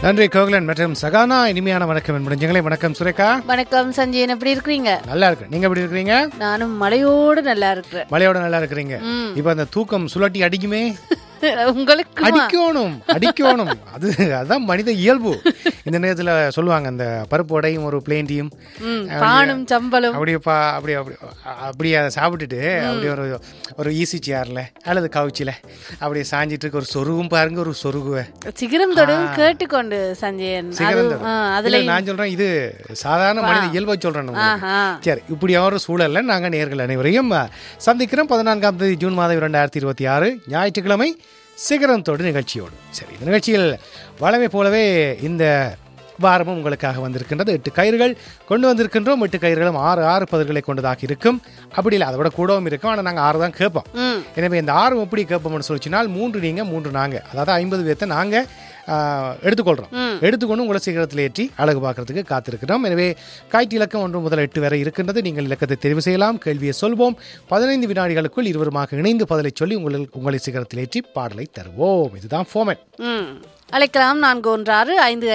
நன்றி கோகுலன் மற்றும் சகானா இனிமையான வணக்கம் என் முடிஞ்சங்களே வணக்கம் சுரேகா வணக்கம் சஞ்சயன் எப்படி இருக்கிறீங்க நல்லா இருக்கு நீங்க எப்படி இருக்கிறீங்க நானும் மழையோடு நல்லா இருக்கிறேன் மலையோட நல்லா இருக்கிறீங்க இப்ப அந்த தூக்கம் சுழட்டி அடிக்குமே உங்களுக்கு அடிக்கணும் அடிக்கணும் அது அதான் மனித இயல்பு இந்த நேரத்துல சொல்லுவாங்க அந்த பருப்பு உடையும் ஒரு பிளேண்டியும் பானும் சம்பளம் அப்படியே பா அப்படியே அப்படி அப்படியே அதை சாப்பிட்டுட்டு அப்படியே ஒரு ஒரு ஈஸி சேர்ல அல்லது கவுச்சில அப்படியே சாஞ்சிட்டு இருக்க ஒரு சொருகும் பாருங்க ஒரு சொருகுவை சிகரம் தொடும் கேட்டுக்கொண்டு சஞ்சயன் அது சிகரம் ஆ, அதுல இல்ல, நான் சொல்றேன் இது சாதாரண மனித இயல்பை சொல்றேன் நான் உங்களுக்கு. ஆஹா சரி இப்படியான ஒரு சூழல்ல நாங்க நேர்கள் அனைவரையும் அஹ், சந்திக்கிறோம் பதினான்காம் தேதி ஜூன் மாதம் இரண்டாயிரத்தி இருபத்தி ஆறு ஞாயிற்றுக்கிழமை சிகரத்தோடு நிகழ்ச்சியோடு சரி இந்த நிகழ்ச்சியில் வளமை போலவே இந்த வாரமும் உங்களுக்காக வந்திருக்கின்றது எட்டு கயிறுகள் கொண்டு வந்திருக்கின்றோம் எட்டு கயிறுகளும் ஆறு ஆறு பதில்களை கொண்டதாக இருக்கும் அப்படி இல்லை அதை விட கூடவும் இருக்கும் ஆனால் நாங்கள் ஆறு தான் கேட்போம் ம் எனவே இந்த ஆறு எப்படி கேட்போம்னு சொல்லிச்சுனால் மூன்று நீங்கள் மூன்று நாங்கள் அதாவது ஐம்பது பேர்த்தை நாங்கள் எடுத்துக்கொள்கிறோம் எடுத்துக்கொண்டு உங்களை சீக்கிரத்தில் ஏற்றி அழகு பார்க்கறதுக்கு காத்திருக்கிறோம் எனவே காய்ச்சி இலக்கம் ஒன்று முதல் எட்டு வரை இருக்கின்றது நீங்கள் இலக்கத்தை தெரிவு செய்யலாம் கேள்வியை சொல்வோம் பதினைந்து வினாடிகளுக்குள் இருவருமாக இணைந்து பதிலை சொல்லி உங்களை உங்களை சீக்கிரத்தில் ஏற்றி பாடலை தருவோம் இதுதான் ஃபோமன் ம் அழைக்கலாம் நான்கு ஒன்று ஆறு ஐந்து